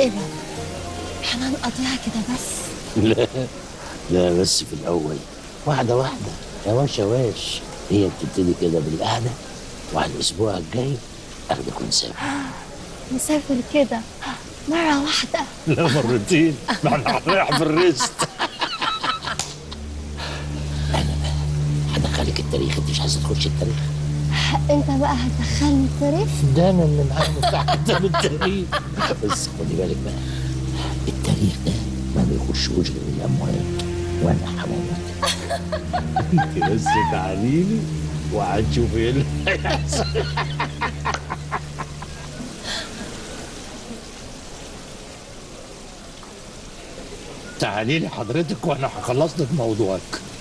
ايه ده احنا هنقضيها كده بس لا لا بس في الاول واحده واحده يا واش يا واش هي بتبتدي كده بالقعده وعلى الاسبوع الجاي اخدك ونسافر نسافر كده مرة واحدة لا مرتين ما احنا هنروح في الريست انا بقى هدخلك التاريخ انت مش عايزه تخش التاريخ انت بقى هتدخلني التاريخ ده انا اللي معايا مفتاح كتاب التاريخ بس خدي بالك بقى التاريخ ده ما بيخشوش غير الاموات وانا هموتك انت بس تعالي لي وهتشوفي ايه اللي هيحصل تعالي لي حضرتك وانا هخلص لك موضوعك